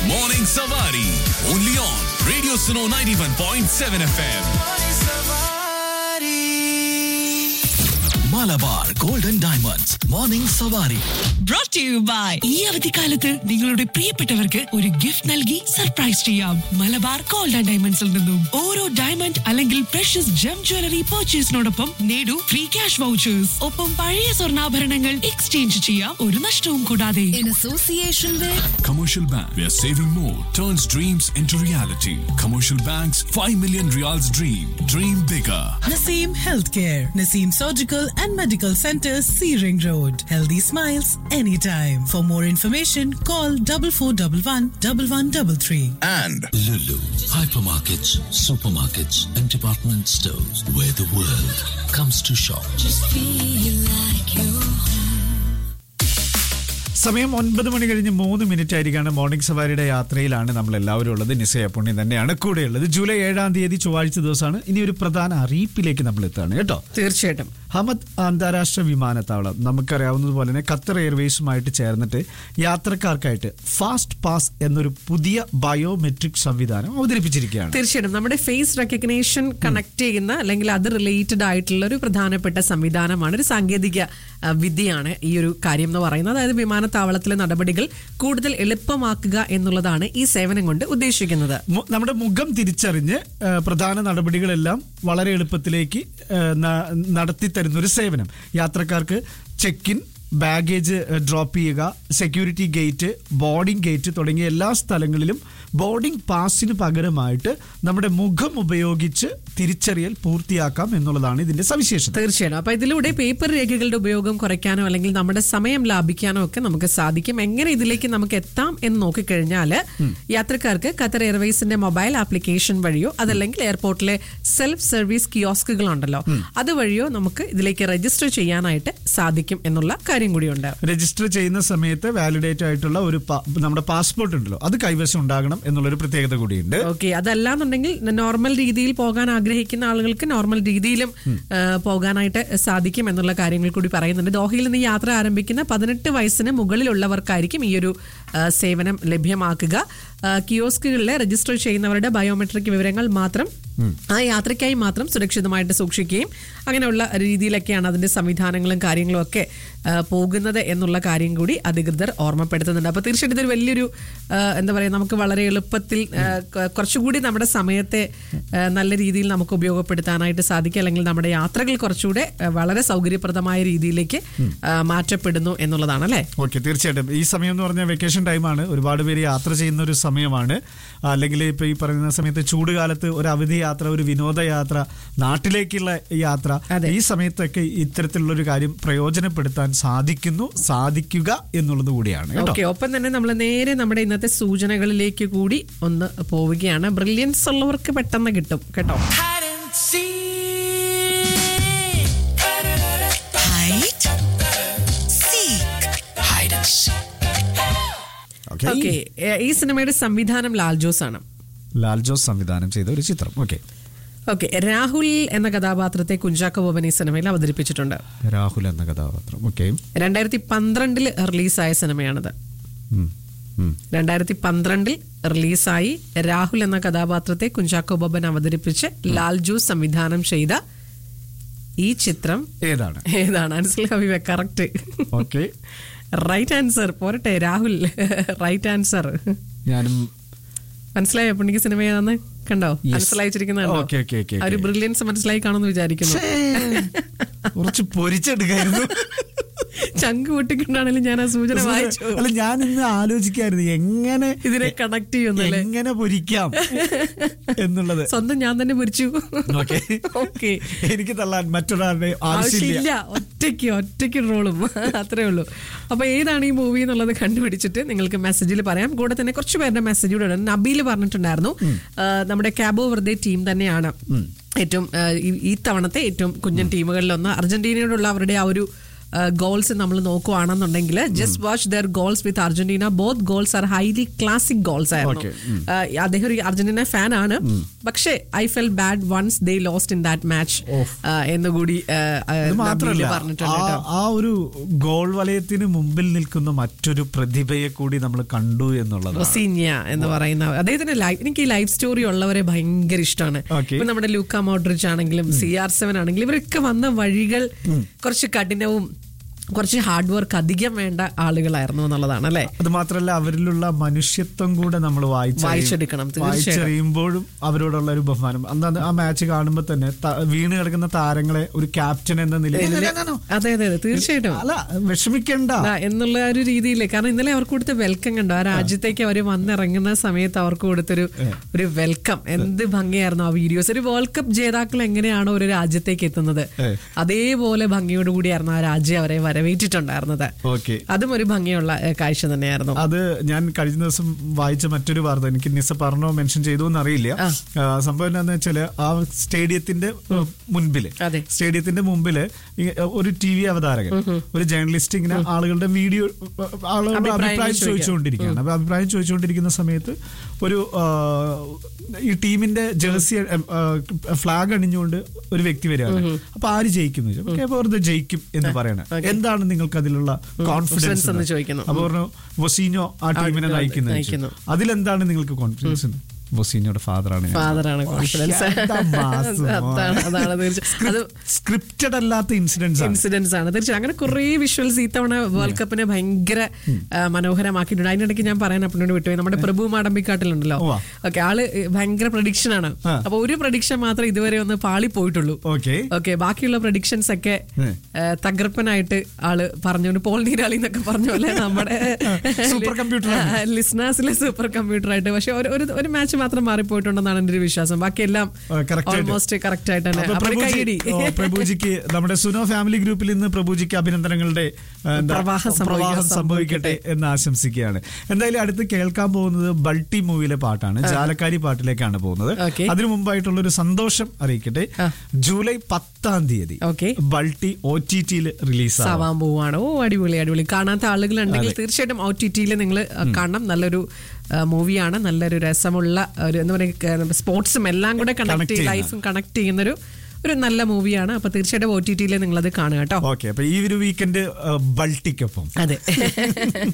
Morning Savari. Only on Radio Suno 91.7 FM. Malabar Golden Diamonds. Morning Savari. brought to you by ഈ അവധിക്കാലത്ത് നിങ്ങളുടെ പ്രിയപ്പെട്ടവർക്ക് ഒരു gift നൽകി സർപ്രൈസ് ചെയ്യാം മലബാർ ഗോൾഡ് ആൻഡ് ഡയമണ്ട്സിൽ നിന്നും ഓരോ ഡയമണ്ട് അല്ലെങ്കിൽ പ്രഷ്യസ് ജം ജ്വല്ലറി പർച്ചേസിനോടൊപ്പം നേടൂ ഫ്രീ ക്യാഷ് വൗച്ചേഴ്സ് ഒപ്പം പഴയ സ്വർണ്ണാഭരണങ്ങൾ എക്സ്ചേഞ്ച് ചെയ്യാം ഒരു നഷ്ടവും കൂടാതെ in association with Commercial Bank, where saving more turns dreams into reality. Commercial Bank's 5 million reals dream. Dream bigger. Naseem Healthcare, Naseem Surgical and Medical Center, Searing Road. Healthy smiles anytime. For more information, call double four double one double one double three. And Lulu, hypermarkets, supermarkets, and department stores where the world comes to shop. feel like you സമയം ഒൻപത് മണി കഴിഞ്ഞ് മൂന്ന് minute ആയിരിക്കാണ് morning സവാരിയുടെ യാത്രയിലാണ് നമ്മൾ എല്ലാവരും ഉള്ളത് നിസയ പുണ്യം തന്നെയാണ് കൂടെയുള്ളത് ജൂലൈ ഏഴാം തീയതി ചൊവ്വാഴ്ച ദിവസമാണ് ഇനി ഒരു പ്രധാന അറിയിപ്പിലേക്ക് നമ്മൾ എത്തുകയാണ് കേട്ടോ തീർച്ചയായിട്ടും ഹമദ് അന്താരാഷ്ട്ര വിമാനത്താവളം നമുക്കറിയാവുന്നതുപോലെ തന്നെ ഖത്തർ എയർവേസുമായിട്ട് ചേർന്നിട്ട് യാത്രക്കാർക്കായിട്ട് ഫാസ്റ്റ് പാസ് എന്നൊരു പുതിയ ബയോമെട്രിക് സംവിധാനം അവതരിപ്പിച്ചിരിക്കുകയാണ് തീർച്ചയായിട്ടും നമ്മുടെ ഫേസ് റെക്കഗ്നേഷൻ കണക്ട് ചെയ്യുന്ന അല്ലെങ്കിൽ അത് റിലേറ്റഡ് ആയിട്ടുള്ള ഒരു പ്രധാനപ്പെട്ട സംവിധാനമാണ് ഒരു സാങ്കേതിക ആ, വിദ്യയാണ് ഈ ഒരു കാര്യം എന്ന് പറയുന്നത് അതായത് വിമാനത്താവളത്തിലെ നടപടികൾ കൂടുതൽ എളുപ്പമാക്കുക എന്നുള്ളതാണ് ഈ സേവനം കൊണ്ട് ഉദ്ദേശിക്കുന്നത് മു- നമ്മുടെ മുഖം തിരിച്ചറിഞ്ഞ് ആ, പ്രധാന നടപടികളെല്ലാം വളരെ എളുപ്പത്തിലേക്ക് ആ, ന- നടത്തി തരുന്ന ഒരു സേവനം യാത്രക്കാർക്ക് ചെക്ക് ഇൻ ബാഗേജ് ഡ്രോപ്പ് ചെയ്യുക സെക്യൂരിറ്റി ഗേറ്റ് ബോർഡിംഗ് ഗേറ്റ് തുടങ്ങിയ എല്ലാ സ്ഥലങ്ങളിലും ബോർഡിംഗ് പാസിന് പകരമായിട്ട് നമ്മുടെ മുഖം ഉപയോഗിച്ച് തിരിച്ചറിയൽ പൂർത്തിയാക്കാം എന്നുള്ളതാണ് ഇതിന്റെ സവിശേഷത തീർച്ചയായിട്ടും അപ്പൊ ഇതിലൂടെ പേപ്പർ രേഖകളുടെ ഉപയോഗം കുറയ്ക്കാനോ അല്ലെങ്കിൽ നമ്മുടെ സമയം ലാഭിക്കാനോ ഒക്കെ നമുക്ക് സാധിക്കും എങ്ങനെ ഇതിലേക്ക് നമുക്ക് എത്താം എന്ന് നോക്കിക്കഴിഞ്ഞാല് യാത്രക്കാർക്ക് ഖത്തർ എയർവേസിന്റെ മൊബൈൽ ആപ്ലിക്കേഷൻ വഴിയോ അതല്ലെങ്കിൽ എയർപോർട്ടിലെ സെൽഫ് സർവീസ് കിയോസ്കുകൾ ഉണ്ടല്ലോ അതുവഴിയോ നമുക്ക് ഇതിലേക്ക് രജിസ്റ്റർ ചെയ്യാനായിട്ട് സാധിക്കും എന്നുള്ള കാര്യം കൂടിയുണ്ട് രജിസ്റ്റർ ചെയ്യുന്ന സമയത്ത് വാലിഡേറ്റ് ആയിട്ടുള്ള ഒരു പാ- നമ്മുടെ പാസ്പോർട്ട് ഉണ്ടല്ലോ അത് കൈവശം ഉണ്ടാകണം എന്നുള്ളൊരു പ്രത്യേകത കൂടിയുണ്ട് ഓക്കെ അതല്ലാന്നുണ്ടെങ്കിൽ നോർമൽ രീതിയിൽ പോകാൻ ആഗ്രഹിക്കുന്ന ആളുകൾക്ക് നോർമൽ രീതിയിലും ആ, പോകാനായിട്ട് സാധിക്കും എന്നുള്ള കാര്യങ്ങൾ കൂടി പറയുന്നുണ്ട് ദോഹയിൽ നിന്ന് ഈ യാത്ര ആരംഭിക്കുന്ന പതിനെട്ട് വയസ്സിന് മുകളിലുള്ളവർക്കായിരിക്കും ഈ ഒരു ആ, സേവനം ലഭ്യമാക്കുക ആ, കിയോസ്കുകളിലെ രജിസ്റ്റർ ചെയ്യുന്നവരുടെ ബയോമെട്രിക് വിവരങ്ങൾ മാത്രം ആ യാത്രയ്ക്കായി മാത്രം സുരക്ഷിതമായിട്ട് സൂക്ഷിക്കുകയും അങ്ങനെയുള്ള രീതിയിലൊക്കെയാണ് അതിന്റെ സംവിധാനങ്ങളും കാര്യങ്ങളും ഒക്കെ ആ, പോകുന്നത് എന്നുള്ള കാര്യം കൂടി അധികൃതർ ഓർമ്മപ്പെടുത്തുന്നുണ്ട് അപ്പൊ തീർച്ചയായിട്ടും ഇതൊരു വലിയൊരു ആ, എന്താ പറയുക നമുക്ക് വളരെ എളുപ്പത്തിൽ ആ, ക- കുറച്ചുകൂടി നമ്മുടെ സമയത്തെ ആ, നല്ല രീതിയിൽ നമുക്ക് ഉപയോഗപ്പെടുത്താനായിട്ട് സാധിക്കും അല്ലെങ്കിൽ നമ്മുടെ യാത്രകൾ കുറച്ചുകൂടെ ആ, വളരെ സൗകര്യപ്രദമായ രീതിയിലേക്ക് ആ, മാറ്റപ്പെടുന്നു എന്നുള്ളതാണ് അല്ലേ ഓക്കെ തീർച്ചയായിട്ടും ഈ സമയം എന്ന് പറഞ്ഞാൽ വെക്കേഷൻ ടൈമാണ് ഒരുപാട് പേര് യാത്ര ചെയ്യുന്ന ഒരു സമയമാണ് അല്ലെങ്കിൽ ഇപ്പൊ ഈ പറയുന്ന സമയത്ത് ചൂട് കാലത്ത് ഒരു അവധി യാത്ര ഒരു വിനോദയാത്ര നാട്ടിലേക്കുള്ള യാത്ര അതെ. ഈ സമയത്തൊക്കെ ഇത്തരത്തിലുള്ള ഒരു കാര്യം പ്രയോജനപ്പെടുത്താൻ സാധിക്കുന്നു സാധിക്കുക എന്നുള്ളത് കൂടിയാണ് കേട്ടോ ഓക്കെ ഒപ്പം തന്നെ നമ്മൾ നേരെ നമ്മുടെ ഇന്നത്തെ സൂചനകളിലേക്ക് കൂടി ഒന്ന് പോവുകയാണ് ബ്രില്യൻസ് ഉള്ളവർക്ക് പെട്ടെന്ന് കിട്ടും കേട്ടോ Hide, seek. Hide and seek. Okay okay ഈ സിനിമയുടെ സംവിധാനം ലാൽ ജോസ് ആണ് ലാൽ ജോസ് സംവിധാനം ചെയ്ത ഒരു ചിത്രം ഓക്കെ ഓക്കെ രാഹുൽ എന്ന കഥാപാത്രത്തെ കുഞ്ചാക്കോ ബോബൻ ഈ സിനിമയിൽ അവതരിപ്പിച്ചിട്ടുണ്ട് രാഹുൽ എന്ന കഥാപാത്രം ഓക്കെ രണ്ടായിരത്തി പന്ത്രണ്ടിൽ റിലീസായ സിനിമയാണിത് രണ്ടായിരത്തി പന്ത്രണ്ടിൽ റിലീസായി രാഹുൽ എന്ന കഥാപാത്രത്തെ കുഞ്ചാക്കോ ബോബൻ അവതരിപ്പിച്ച് ലാൽ ജോസ് സംവിധാനം ചെയ്ത ഈ ചിത്രം ഏതാണ് ഏതാണ് ആൻസർ ഹബീബ കറക്റ്റ് ഓക്കെ റൈറ്റ് ആൻസർ പോരട്ടെ രാഹുൽ റൈറ്റ് ആൻസർ ഞാനും മനസ്സിലായോ പുണ്ണിക്ക് സിനിമ ഏതാന്ന് കണ്ടോ Yes. മനസ്സിലായിച്ചിരിക്കുന്ന Okay, okay, okay, ഒരു okay. ബ്രില്യൻസ് മനസ്സിലായി കാണുമെന്ന് വിചാരിക്കുന്നു കുറച്ച് പൊരിച്ചെടുക്കായിരുന്നു ചങ്ക് പൊട്ടിക്കൊണ്ടാണെങ്കിലും ഞാൻ ആ സൂചന വായിച്ചു അല്ല ഞാൻ ഇന്ന് ആലോചിക്കായിരുന്നു എങ്ങനെ ഇതിനെ കണക്ട് ചെയ്യുന്നല്ലേ എങ്ങനെ പൊരിക്കാം എന്നുള്ളത് സ്വന്തം ഞാൻ തന്നെ പൊരിച്ചു ഓക്കെ ഓക്കെ എനിക്ക് തള്ളാൻ മറ്റൊരാളുടെ ആവശ്യമില്ല ആവശ്യമില്ല ഒറ്റയ്ക്ക് ഒറ്റയ്ക്ക് റോളും അത്രേ ഉള്ളൂ അപ്പൊ ഏതാണ് ഈ മൂവി എന്നുള്ളത് കണ്ടുപിടിച്ചിട്ട് നിങ്ങൾക്ക് മെസ്സേജിൽ പറയാം കൂടെ തന്നെ കുറച്ച് പേരുടെ മെസ്സേജ് കൂടെ ഉണ്ട് നബീൽ പറഞ്ഞിട്ടുണ്ടായിരുന്നു ആ, നമ്മുടെ കാബോ വെറുതെ ടീം തന്നെയാണ് ഏറ്റവും ആ, ഈ- ഈ തവണത്തെ ഏറ്റവും കുഞ്ഞൻ ടീമുകളിലൊന്ന് അർജന്റീനയോടുള്ള അവരുടെ ആ ഒരു ഗോൾസ് നമ്മൾ നോക്കുവാണെന്നുണ്ടെങ്കിൽ just watch their goals with Argentina both goals are highly classic goals ആയിരുന്നു Okay. ആ, അദ്ദേഹം ഒരു അർജന്റീന ഫാൻ ആണ് പക്ഷേ I felt bad once they lost in that match എന്നുകൂടി ആ, ആ, അത് നബീല് മാത്രല്ല പറഞ്ഞിട്ടുണ്ട് ആ- കേട്ടോ. ആ ഒരു ഗോൾ വലയത്തിന് മുമ്പിൽ നിൽക്കുന്ന മറ്റൊരു പ്രതിഭയെ കൂടി നമ്മൾ കണ്ടു എന്നുള്ളതാണ് റൊസീന്യ എന്ന് പറയുന്ന അദ്ദേഹത്തിന്റെ ലൈഫ് എനിക്ക് ഈ ലൈഫ് സ്റ്റോറി ഉള്ളവരെ ഭയങ്കര ഇഷ്ടമാണ് Okay. ഇപ്പൊ നമ്മുടെ ലൂക്ക മോഡ്രിച്ച് ആണെങ്കിലും സി ആർ സെവൻ ആണെങ്കിലും ഇവരൊക്കെ വന്ന വഴികൾ കുറച്ച് കഠിനവും കുറച്ച് ഹാർഡ് വർക്ക് അധികം വേണ്ട ആളുകളായിരുന്നു എന്നുള്ളതാണ് അല്ലെ അത് മാത്രല്ല അവരിലുള്ള മനുഷ്യത്വം കൂടെ നമ്മൾ വായിച്ചെടുക്കണം, തീർച്ചയായും. വായിച്ചറിയുമ്പോഴും അവരോടുള്ള ഒരു ബഹുമാനം അന്ന് ആ മാച്ച് കാണുമ്പോൾ തന്നെ ത- വീണ് കിടക്കുന്ന താരങ്ങളെ ഒരു ക്യാപ്റ്റൻ എന്ന നിലയിൽ അതെ അതെ അതെ തീർച്ചയായിട്ടും അല്ല വിഷമിക്കണ്ട ആ, എന്നുള്ള ആ ഒരു രീതിയിൽ കാരണം ഇന്നലെ അവർക്ക് കൊടുത്ത വെൽക്കം കണ്ടോ ആ രാജ്യത്തേക്ക് അവർ വന്നിറങ്ങുന്ന സമയത്ത് അവർക്ക് കൊടുത്തൊരു ഒരു വെൽക്കം എന്ത് ഭംഗിയായിരുന്നു ആ വീഡിയോസ് ഒരു വേൾഡ് കപ്പ് ജേതാക്കൾ എങ്ങനെയാണോ ഒരു രാജ്യത്തേക്ക് എത്തുന്നത് ഏ. അതേപോലെ ഭംഗിയോടുകൂടിയായിരുന്നു ആ രാജ്യം അവരെ വരവേറ്റിട്ടുണ്ടായിരുന്നത് ഓക്കെ അതും ഒരു ഭംഗിയുള്ള ഏ, കാഴ്ച തന്നെയായിരുന്നു അത് ഞാൻ കഴിഞ്ഞ ദിവസം വായിച്ച മറ്റൊരു വാർത്ത എനിക്ക് നിസ പറഞ്ഞോ മെൻഷൻ ചെയ്തോ എന്നറിയില്ല ആ. ആ, സംഭവം എന്താന്ന് വെച്ചാല് ആ സ്റ്റേഡിയത്തിന്റെ മുൻപില് അതെ. സ്റ്റേഡിയത്തിന്റെ മുമ്പില് ഈ, ഒരു ടി വി അവതാരകൻ ഒരു ജേർണലിസ്റ്റ് ഇങ്ങനെ ആളുകളുടെ വീഡിയോ ആളുകളുടെ അഭിപ്രായങ്ങൾ അഭിപ്രായം ചോദിക്കുക. ചോദിച്ചുകൊണ്ടിരിക്കുകയാണ് അപ്പൊ അഭിപ്രായം ചോദിച്ചുകൊണ്ടിരിക്കുന്ന സമയത്ത് ഒരു ആ, ഈ ടീമിന്റെ ജേഴ്സി ഫ്ലാഗ് അണിഞ്ഞുകൊണ്ട് ഒരു വ്യക്തി വരികയാണ് അപ്പൊ ആര് ജയിക്കുന്നു ചോദിച്ചു. അപ്പൊ കേപ്പോ വെറുതെ ജയിക്കും എന്ന് പറയണം എന്താണ് നിങ്ങൾക്ക് അതിലുള്ള Confidence കോൺഫിഡൻസ് എന്ന് ചോദിക്കുന്നു. അപ്പൊ പറഞ്ഞു വൊസീനോ ആ ടീമിനെ ആ, നയിക്കുന്നത് നയിക്കുന്നു. അതിലെന്താണ് നിങ്ങൾക്ക് കോൺഫിഡൻസ് വൊസീനോയുടെ ഫാദറാണ് ഫാദറാണ് കോൺഫിഡൻസ് അതാണ് അതാണ് തീർച്ചയായും അത് സ്ക്രിപ്റ്റഡ് അല്ലാത്ത ഇൻസിഡൻസ് ആണ് ഇൻസിഡൻസ് ആണ് തീർച്ചയായും അങ്ങനെ കുറെ വിഷ്വൽസ് ഇത്തവണ വേൾഡ് കപ്പിനെ ഭയങ്കര ആ, മനോഹരമാക്കിയിട്ടുണ്ട് അതിനിടയ്ക്ക് ഞാൻ പറയാൻ അപ്പനോട് വിട്ടുപോയി നമ്മുടെ പ്രഭു മാടമ്പിക്കാട്ടിലുണ്ടല്ലോ ഉവ്വ. ഓക്കെ ആള് ഭയങ്കര പ്രഡിക്ഷൻ ആണ് ആ. അപ്പൊ ഒരു പ്രഡിക്ഷൻ മാത്രം ഇതുവരെ ഒന്ന് പാളി പോയിട്ടുള്ളൂ ഓക്കെ ഓക്കെ ബാക്കിയുള്ള പ്രഡിക്ഷൻസ് ഒക്കെ ഉം. ആ, തകർപ്പനായിട്ട് ആള് പറഞ്ഞുകൊണ്ട് പോൾ നീരാളി എന്നൊക്കെ പറഞ്ഞ പോലെ നമ്മുടെ Super computer ആണ്. ലിസ്നാസിലെ സൂപ്പർ കമ്പ്യൂട്ടർ ആയിട്ട് പക്ഷെ ഒരു ഒരു- ഒരു മാച്ച് മാത്രം മാറിപ്പോയിട്ടുണ്ടെന്നാണ് എന്റെ ഒരു വിശ്വാസം ബാക്കിയെല്ലാം ആ, correct ആയിട്ട്. ഓൾമോസ്റ്റ് കറക്റ്റ് ആയിട്ട് തന്നെ അപ്പൊ അപ്പൊ ഒരു പ്രഭുജി- കൈയടി ഓ, പ്രഭുജിക്ക് നമ്മുടെ സുനോ ഫാമിലി ഗ്രൂപ്പിൽ നിന്ന് പ്രഭുജിക്ക് അഭിനന്ദനങ്ങളുടെ ആ, എന്താ, പ്രവാഹം സംഭവിക്ക- പ്രവാഹം സംഭവിക്കട്ടെ എന്ന് ആശംസിക്കുകയാണ് എന്തായാലും അടുത്ത് കേൾക്കാൻ പോകുന്നത് ബൾട്ടി മൂവിയിലെ പാട്ടാണ് ജാലക്കാരി പാട്ടിലേക്കാണ് പോകുന്നത് Okay. അതിനു മുമ്പായിട്ടുള്ള ഒരു സന്തോഷം അറിയിക്കട്ടെ ആ. ജൂലൈ പത്താം തീയതി Okay. ബൾട്ടി ഒ ടി ടിയിൽ റിലീസ് ആവും ആവാൻ പോവാണ് ഓ അടിപൊളി അടിപൊളി കാണാത്ത ആളുകളുണ്ടെങ്കിൽ തീർച്ചയായിട്ടും ഒ ടി ടിയിൽ നിങ്ങൾ കാണണം നല്ലൊരു മൂവിയാണ് നല്ലൊരു രസമുള്ള ഒരു എന്താ പറയുക സ്പോർട്സും എല്ലാം കൂടെ Connect കണക്ട് ചെയ്യുന്ന. ലൈഫും കണക്ട് ചെയ്യുന്നൊരു ഒരു നല്ല മൂവിയാണ് അപ്പൊ തീർച്ചയായിട്ടും ഒ ടി ടിയിൽ നിങ്ങളത് കാണുക കേട്ടോ ഓക്കെ അപ്പൊ ഈ ഒരു വീക്കെൻഡ് ബൾട്ടിക്കൊപ്പം അതെ